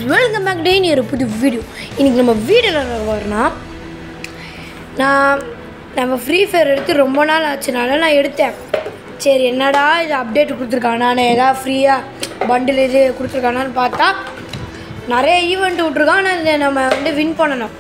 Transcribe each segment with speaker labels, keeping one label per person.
Speaker 1: Welcome back டே ஒரு புது video இன்றைக்கி நம்ம வீடியோவில் வரனா நான் நம்ம ஃப்ரீ ஃபயர் எடுத்து ரொம்ப நாள் ஆச்சுனால நான் எடுத்தேன் சரி என்னடா இது அப்டேட் கொடுத்துருக்கானா நான் எதாவது ஃப்ரீயாக பண்டில் இது கொடுத்துருக்கானான்னு பார்த்தா நிறைய ஈவெண்ட் விட்ருக்கான் ஆனால் இதை நம்ம வந்து வின் பண்ணணும்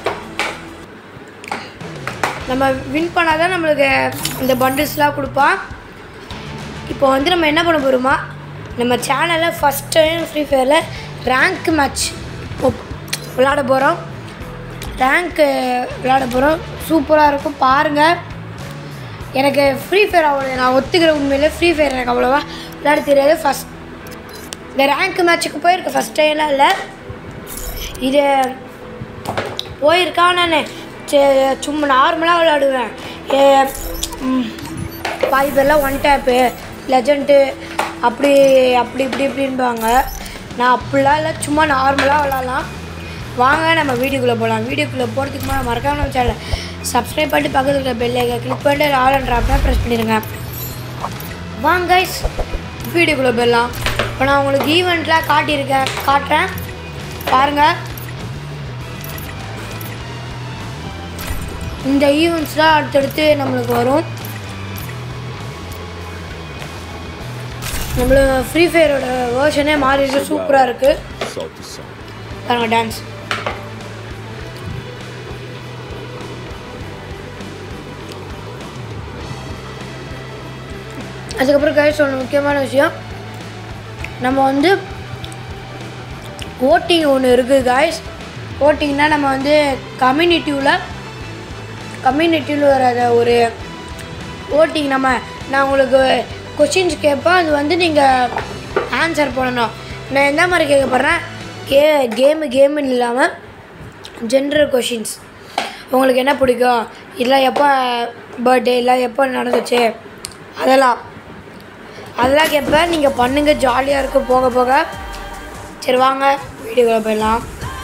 Speaker 1: நம்ம வின் பண்ணால் தான் நம்மளுக்கு இந்த பண்டில்ஸ்லாம் கொடுப்பான் இப்போ வந்து நம்ம என்ன பண்ண போகிறோமா நம்ம சேனலில் ஃபஸ்ட் டைம் ஃப்ரீ ஃபயரில் ரேங்க் மேட்ச் விளாட போகிறோம் ரேங்க்கு விளாட போகிறோம் சூப்பராக இருக்கும் பாருங்கள் எனக்கு ஃப்ரீ ஃபயர் அவ்வளோ நான் ஒத்துக்கிற உண்மையிலே ஃப்ரீ ஃபயர் எனக்கு அவ்வளோவா விளையாட தெரியாது ஃபஸ்ட் இந்த ரேங்க் மேட்ச்சுக்கு போயிருக்கேன் ஃபஸ்ட் டைம்லாம் இல்லை இது போயிருக்கான் நான் சும்மா நார்மலாக விளாடுவேன் ஏ, ம், பாதி பேர்லாம் ஒன் டேப்பு லெஜண்ட்டு அப்படி அப்படி இப்படி இப்படின்பாங்க நான் அப்படிலாம் இல்லை சும்மா நார்மலாக விளாட்லாம் வாங்க நம்ம வீடியோக்குள்ளே போகலாம் வீடியோக்குள்ளே போகிறதுக்கு முன்னாடி மறக்காம நம்ம சேனலை சப்ஸ்கிரைப் பண்ணிட்டு பக்கத்தில் இருக்கிற பெல்லைக்கை கிளிக் பண்ணிட்டு ஆல் அண்ட் ட்ராப்னா ப்ரெஸ் பண்ணிடுங்க வாங்க கைஸ் வீடியோக்குள்ளே போயிடலாம் இப்போ நான் உங்களுக்கு ஈவெண்ட்லாம் காட்டியிருக்கேன் காட்டுறேன் பாருங்கள் இந்த ஈவெண்ட்ஸ்லாம் அடுத்தடுத்து நம்மளுக்கு வரும் நம்மள ஃப்ரீ ஃபயரோட வேர்ஷனே மாறிடுச்சு சூப்பராக இருக்குது
Speaker 2: Salty song.
Speaker 1: பாருங்க டான்ஸ் அதுக்கப்புறம் கைஸ் ஒன்று முக்கியமான விஷயம் நம்ம வந்து ஓட்டிங் ஒன்று இருக்குது காய்ஸ் ஓட்டிங்னா நம்ம வந்து கம்யூனிட்டியில் கம்யூனிட்டியில் வர ஒரு ஓட்டிங் நம்ம நான் உங்களுக்கு கொஷின்ஸ் கேட்பேன் அது வந்து நீங்கள் ஆன்சர் பண்ணணும் நான் எந்த மாதிரி கேட்க போகிறேன் கே கேமு கேமுன்னு இல்லாமல் ஜென்ரல் கொஷின்ஸ் உங்களுக்கு என்ன பிடிக்கும் இல்லை எப்போ பர்த்டே இல்லை எப்போ நடந்துச்சு அதெல்லாம் அதெல்லாம் கேட்பேன் நீங்கள் பண்ணுங்கள் ஜாலியாக இருக்கும் போக போக சரி வாங்க வீடியோக்குள்ள போயிடலாம்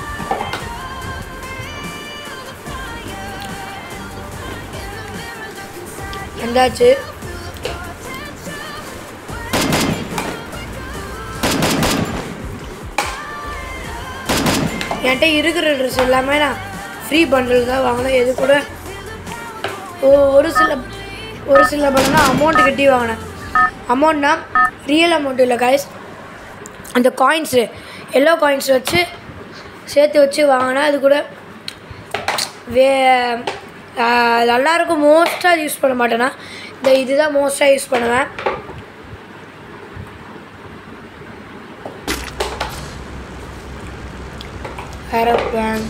Speaker 1: எந்தாச்சு என்கிட்ட இருக்கிற ட்ரெஸ் எல்லாமே நான் ஃப்ரீ பண்டில் தான் வாங்கினேன் எது கூட ஒ- ஒரு சில ஒரு சில பண்டம்னா அமௌண்ட் கட்டி வாங்கினேன் அமௌண்ட்னா ரியல் அமௌண்ட் இல்லை கைஸ் அந்த காயின்ஸு எல்லோ காயின்ஸ் வச்சு சேர்த்து வச்சு வாங்கினேன் அது கூட வே ஆஹ் எல்லாருக்கும் மோஸ்ட்டாக அது யூஸ் பண்ண மாட்டேனா இந்த இதுதான் மோஸ்ட்டாக யூஸ் பண்ணுவேன் ஏரோப்ளான்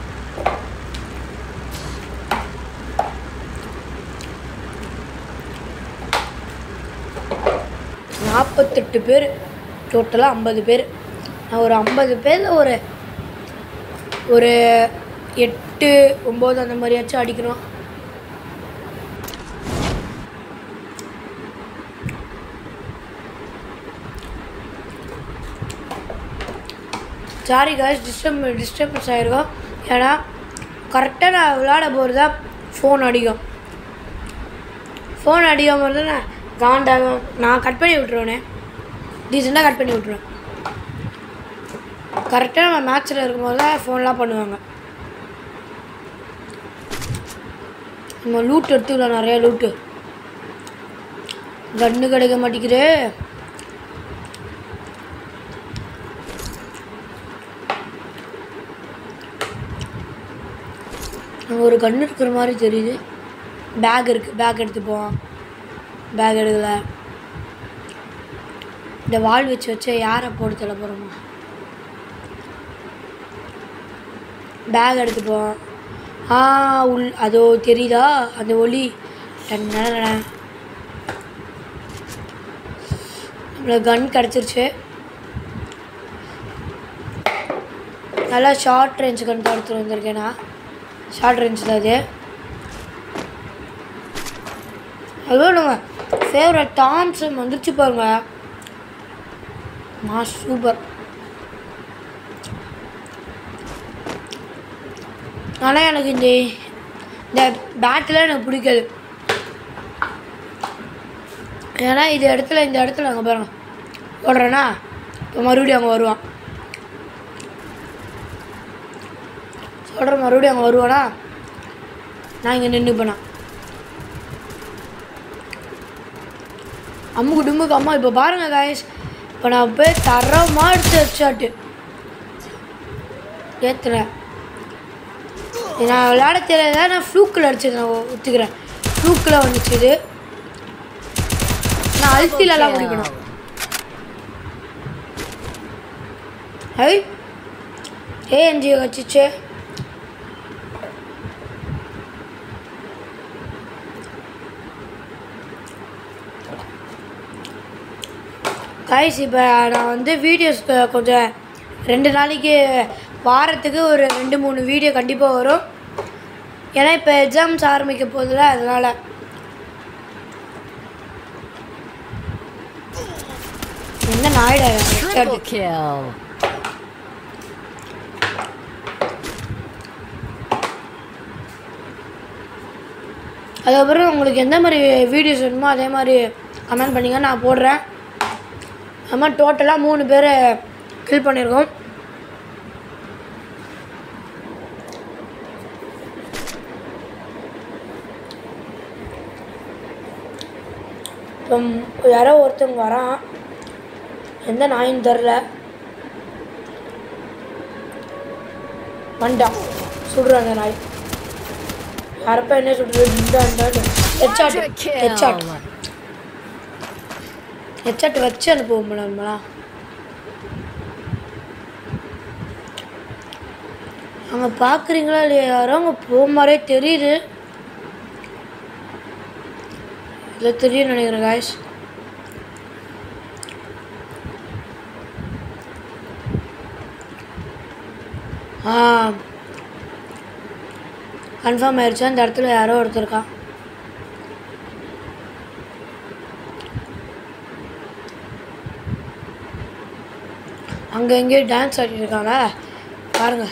Speaker 1: நாற்பத்தெட்டு பேர் டோட்டலாக ஐம்பது பேர் நான் ஒரு ஐம்பது பேரில் ஒரு ஒரு எட்டு ஒம்பது அந்த மாதிரியாச்சும் அடிக்கணும் சாரி காய்ஸ் டிஸ்டர்ப் டிஸ்டர்பன்ஸ் ஆகிருக்கும் ஏன்னா கரெக்டாக நான் விளாட போகிறது தான் ஃபோன் அடிக்கும் ஃபோன் அடிக்காமல் இருந்தால் நான் காண்டாகும் நான் கட் பண்ணி விட்ருவேனே டீசெண்டாக கட் பண்ணி விட்ருவேன் கரெக்டாக நம்ம மேட்ச்சில் இருக்கும்போது தான் ஃபோன்லாம் பண்ணுவாங்க நம்ம லூட் எடுத்துக்கலாம் நிறைய லூட்டு கன்று கிடைக்க மாட்டேங்குது அங்கே ஒரு கன்று இருக்கிற மாதிரி தெரியுது பேக் இருக்குது பேக் எடுத்துப்போம் பேக் எடுக்கல இந்த வால் வச்சு வச்சு யாரை போட்டு தள்ள போகிறோமா பேக் எடுத்துப்போம் ஆ உள் அதோ தெரியுதா அந்த ஒளி டன்னடன. நம்மளுக்கு கன் கிடச்சிருச்சு நல்லா ஷார்ட் ரேஞ்ச் கன் தான் எடுத்துகிட்டு வந்திருக்கேன் நான் ஷார்ட் ரேஞ்ச் தான் அது அதுவும் நம்ம ஃபேவரட் தாம்சன் வந்துருச்சு பாருங்க மா சூப்பர் ஆனால் எனக்கு இந்த இந்த பேட்டில் எனக்கு பிடிக்காது ஏன்னா இது இடத்துல இந்த இடத்துல அங்கே பாருங்க ஓடுறேன்னா இப்போ மறுபடியும் அங்கே வருவான் சொல்கிற மறுபடியும் அங்கே வருவானா நான் இங்கே நின்றுப்பேனா அம்மு குடும்பக்கு அம்மா இப்போ பாருங்க காய்ஸ் இப்போ நான் போய் தரமாக எடுத்து வச்சாட்டு ஏற்றுறேன் நான் விளையாட தெரியல நான் ஃப்ளூக்கில் அடிச்சது நான் ஒத்துக்கிறேன் ஃப்ளூக்கில் வந்துச்சு இது நான் அல்த்திலலாம் முடிக்கணும் ஐ ஏஎன்ஜி வச்சுச்சு காய்ஸ் இப்போ நான் வந்து வீடியோஸ் கொஞ்சம் ரெண்டு நாளைக்கு வாரத்துக்கு ஒரு ரெண்டு மூணு வீடியோ கண்டிப்பாக வரும் ஏன்னா இப்போ எக்ஸாம்ஸ் ஆரம்பிக்க போகுதுல அதனால் என்ன நாயிடா
Speaker 2: Triple kill.
Speaker 1: அதுக்கப்புறம் உங்களுக்கு எந்த மாதிரி வீடியோஸ் வேணுமோ அதே மாதிரி கமெண்ட் பண்ணிங்க நான் போடுறேன் அது மாதிரி டோட்டலாக மூணு பேரை கில் பண்ணியிருக்கோம் இப்போ யாரோ ஒருத்தவங்க வரான் எந்த நாயின்னு தெரில வந்துட்டான் சுடுறான் அந்த நாய் யாரப்பா என்ன சொல்றது இந்த அந்த ஹெச்சாட்
Speaker 2: Quadra
Speaker 1: ஹெச்சாட்
Speaker 2: kill.
Speaker 1: ஹெச்சாட் வச்சு அனுப்புவோம் நம்மளா அங்கே பார்க்குறீங்களா இல்லையா யாரோ அங்கே போக மாதிரியே தெரியுது இல்லை தெரியும் நினைக்கிறேன் காய்ஸ் ஆ கன்ஃபார்ம் ஆயிடுச்சு அந்த இடத்துல யாரோ ஒருத்தர் இருக்கான் அங்கே எங்கேயோ டான்ஸ் ஆடிட்டு இருக்காங்க பாருங்க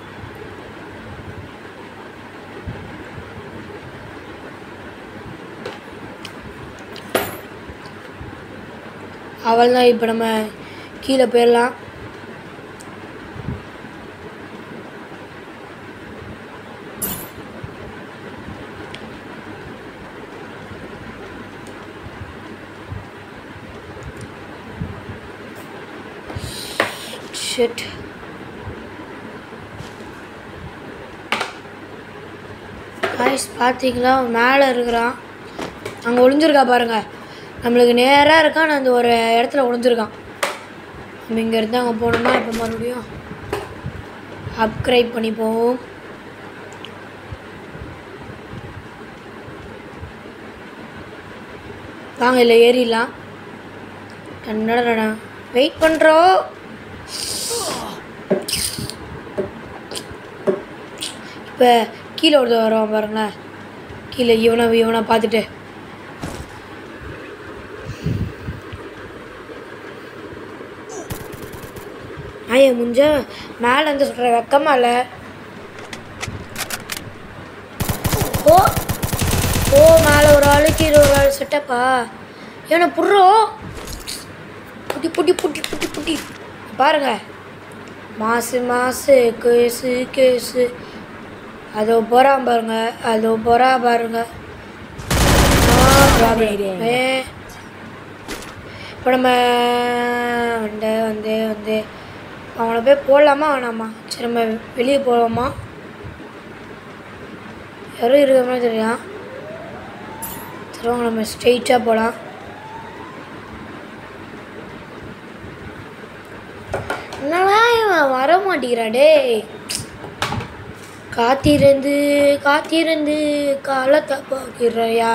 Speaker 1: அவள் தான் இப்போ நம்ம கீழே போயிடலாம் ஷிட் காய்ஸ் பார்த்தீங்களா மேலே இருக்கிறான் அங்கே ஒளிஞ்சிருக்கா பாருங்க நம்மளுக்கு நேராக இருக்கான் நான் அந்த ஒரு இடத்துல ஒளிஞ்சிருக்கான் நம்ம இங்கே இருந்து அங்கே போனோம்னா இப்போ மறுபடியும் அப்கிரேட் பண்ணிப்போம் வாங்க இல்லை ஏறிடலாம் என்னடா வெயிட் பண்ணுறோம் இப்போ கீழே ஒருத்தர் வருவான் பாருங்களேன் கீழே இவனை இவனை பார்த்துட்டு ஐயா முஞ்ச மேலே இருந்து சொல்கிற வெக்கமா இல்லை ஓ ஓ மேலே ஒரு ஆளு கீழே ஒரு ஆள் செட்டப்பா இவனை புடுறோம் புட்டி புட்டி புட்டி புட்டி புட்டி பாருங்க மாசு மாசு கேஸு கேஸு அதோ போகிறான் பாருங்க அதோ போகிறா பாருங்க இப்போ நம்ம வந்து வந்து வந்து அவங்கள போய் போடலாமா வேணாமா சரி நம்ம வெளியே போகலாமா யாரும் இருக்கிற மாதிரி தெரியும் சரி வாங்க நம்ம ஸ்ட்ரெயிட்டாக போகலாம் என்னடா இவன் வர மாட்டேங்கிறா டேய் காத்திருந்து காத்திருந்து காலத்தை போக்கிறையா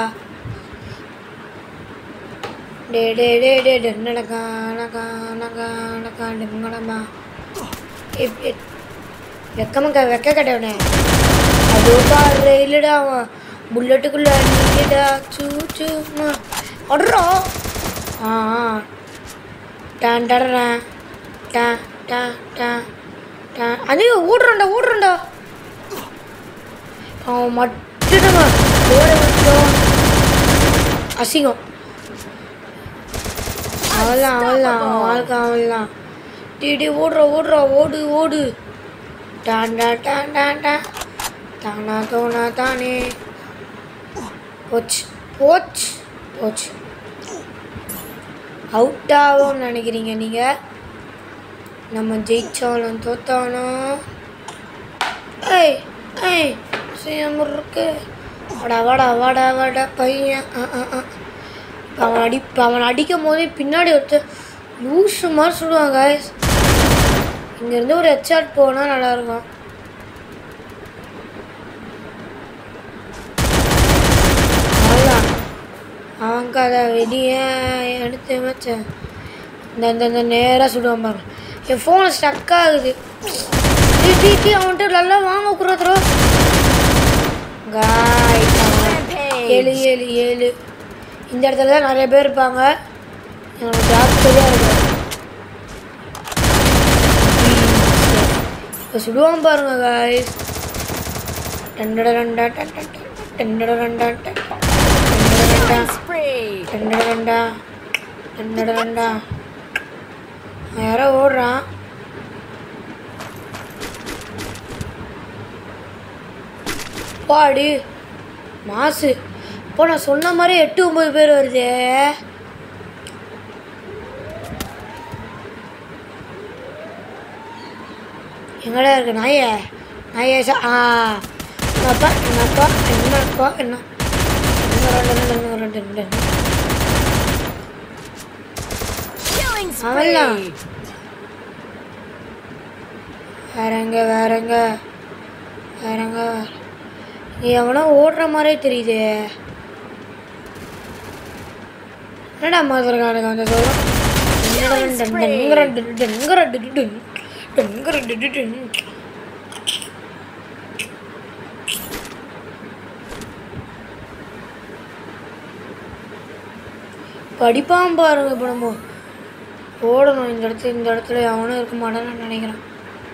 Speaker 1: டே டே டே டே டே நடக்கா நகா நகா நகா டெங்கடமா வெக்கமக்கா வெக்க கட்டவனே அது பாரு இல்லைடா அவன் புல்லட்டுக்குள்ள நீடா சூ சூமா அடுறோம் ஆ ஆ. டான் டடுறேன் டான் டான் டான் டான் அதையோ ஓடுறோண்டா ஓடுறோண்டா அவன் மட்டும் நம்ம ஓட விட்டோம் அசிங்கம் அவள்தான் அவள்தான் அவன் வாழ்க்கை அவள்தான் டே டே ஓடுறா ஓடுறா ஓடு ஓடு டான் டான் டான் டான் டான் தானா தோனா தானே போச்சு போச்சு போச்சு அவுட் ஆகும்னு நினைக்கிறீங்க நீங்கள் நம்ம ஜெயிச்சாலும் தோத்தாலும் ஏய் ஏய் சுயம் இருக்கு வாடா வாடா வாடா வாடா பையன் ஆ ஆ ஆ இப்ப அவன் அடி இப்ப அவன் அடிக்கும் போதே பின்னாடி ஒருத்தர் லூசு மாதிரி சுடுவாங்க guys. இங்கேருந்து ஒரு ஹெட்ஷாட் போனால் நல்லாயிருக்கும் அவ்வளோதான் அவங்க அதை வெளியே எடுத்து வச்சேன் இந்த இந்த இந்த நேராக சுடுவான் பாருங்க என் ஃபோன் ஸ்டக் ஆகுது டீ டீ டீ அவன்கிட்ட நல்லா வாங்க குறத்துறோ காய் ஏழு ஏழு ஏழு இந்த இடத்துல தான் நிறைய பேர் இருப்பாங்க எனக்கு ஜாக்கிரதையாக இருக்கும் இப்போ சுடுவான் பாருங்க காய்ஸ் டண்டட ரெண்டா டன் டன் டன். டண்டட ரெண்டா டன் டன். டண்டட ரெண்டா
Speaker 2: Spree.
Speaker 1: டண்டட ரெண்டா டண்டட ரெண்டா அவன் யாரோ ஓடுறான் பாடி மாசு இப்போ நான் சொன்ன மாதிரி எட்டு ஒம்பது பேர் வருதே எங்கடா இருக்கு நாயே நாயே சா ஆ என்னப்பா என்னப்பா என்னப்பா என்ன என்ன ரெண்டு ரெண்டு ரெண்டு ரெண்டு ரெண்டு
Speaker 2: Killing
Speaker 1: அவன்தான்.
Speaker 2: spree.
Speaker 1: வேறங்க வேறங்க வேறங்க நீ எவனோ ஓடுற மாதிரியே தெரியுது என்னடா மாதிரிக்கானுங்க அந்த சொல்லும் படிப்பான் பாருங்க இப்போ நம்ம ஓடணும் இந்த இடத்துல இந்த இடத்துல எவனும் இருக்க மாட்டான்னு நினைக்கிறேன்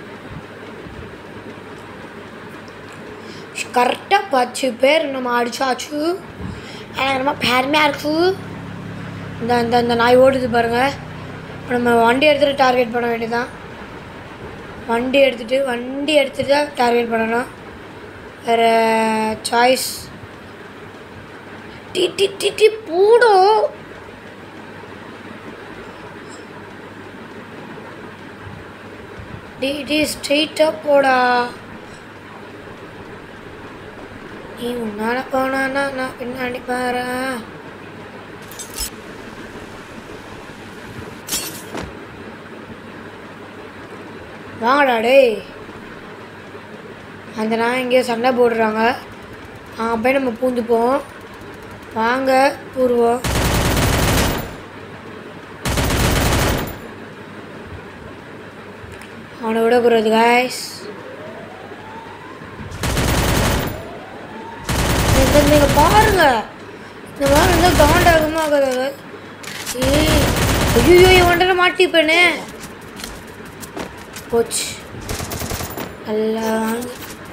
Speaker 1: கரெக்டாக பத்து பேர் நம்ம அடிச்சாச்சு எனக்கு ரொம்ப பெருமையாக இருக்கு இந்த இந்த இந்த நாய் ஓடுது பாருங்க இப்ப நம்ம வண்டி எடுத்துகிட்டு டார்கெட் பண்ண வேண்டியதுதான் வண்டி எடுத்துகிட்டு வண்டி எடுத்துகிட்டு தான் டார்கெட் பண்ணணும் வேறு சாய்ஸ் டி டி டி டி பூடும் டி டி ஸ்ட்ரெயிட்டாக போடா நீ முன்னால போனானா நான் பின்னாடி பாரு வாங்கடா டேய் அந்த நாய் எங்கேயோ சண்டை போடுறாங்க அங்கே போய் நம்ம பூந்துப்போம் வாங்க பூர்வோம் அவனை விடக்கூடாது காய்ஸ் இந்த நீங்கள் பாருங்க இந்த மாதிரி இருந்தால் காண்டாகமா ஆகாது ஏய் ஐயோ இவன்ட்ட மாட்டிப்பேனே போச்சு நல்லா வாங்கி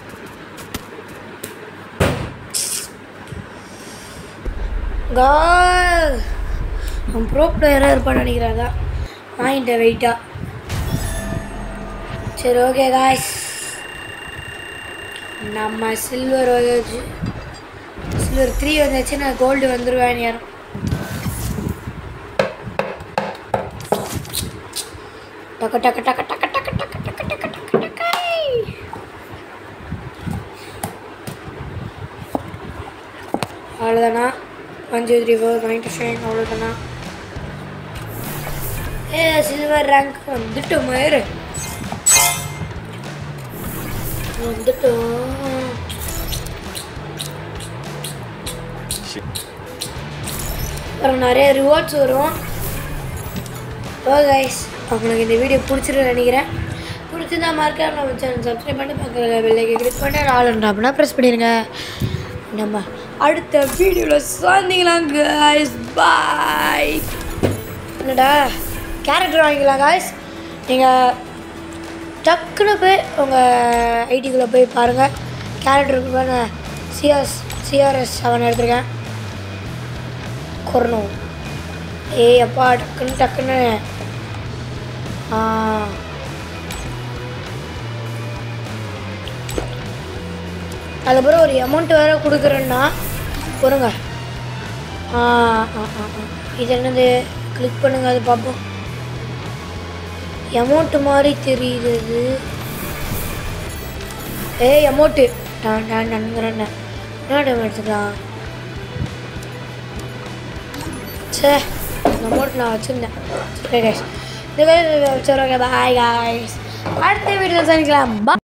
Speaker 1: God. அவன் ப்ரோ பிளேயராக இருப்பான்னு நினைக்கிறேன் அதான் வாங்கிட்டேன் வெயிட்டாக சரி ஓகே காய்ஸ் நம்ம சில்வர் வந்துச்சு சில்வர் த்ரீ வந்துச்சு நான் கோல்டு வந்துடுவேன் யாரும் டக்கு டக்கு டக்கு டக்கு டக்கு டக்கு டக்கு டக்கு டக்கு டக்கு அவ்வளோதானா one two three four ninety five அவ்வளோதானா ஏ சில்வர் ரேங்க் வந்துட்டோம் மயிறு வந்துட்டோம் அப்புறம் நிறைய ரிவார்ட்ஸ் வரும் ஓ கைஸ் உங்களுக்கு இந்த வீடியோ பிடிச்சிருக்கு நினைக்கிறேன் பிடிச்சிருந்தா மறக்காம நம்ம சேனல் சப்ஸ்கிரைப் பண்ணி பக்கத்தில் பெல்லைக்கு கிளிக் பண்ணி ஆல் அப்படின்னா ப்ரெஸ் பண்ணிடுங்க நம்ம அடுத்த வீடியோவில் சந்திக்கலாம் கைஸ் பாய் என்னடா கேரக்டர் வாங்கிக்கலாம் காய்ஸ் நீங்கள் டக்குன்னு போய் உங்கள் ஐடிக்குள்ளே போய் பாருங்கள் கேரக்டருக்கு போய் நான் சிஆர்எஸ் சிஆர்எஸ் செவன் எடுத்திருக்கேன் கொரணும் ஏய் அப்பா டக்குன்னு டக்குன்னு ஆ அதுக்கப்புறம் ஒரு அமௌண்ட் வேறு கொடுக்குறேன்னா பொறுங்க ஆ ஆ ஆ ஆ. இது என்னது கிளிக் பண்ணுங்க அது பார்ப்போம் அமௌண்ட் மாதிரி தெரியுது இது ஏய் அமௌண்ட்டு நான் நான் நன்கிறேன் என்ன டைம் எடுத்துக்கலாம் சே அமௌண்ட் நான் வச்சுருந்தேன் சரி கைஸ் இந்த கைஸ் வச்சுருவாங்க பாய் காய்ஸ் அடுத்த வீடியோ சந்திக்கலாம் பா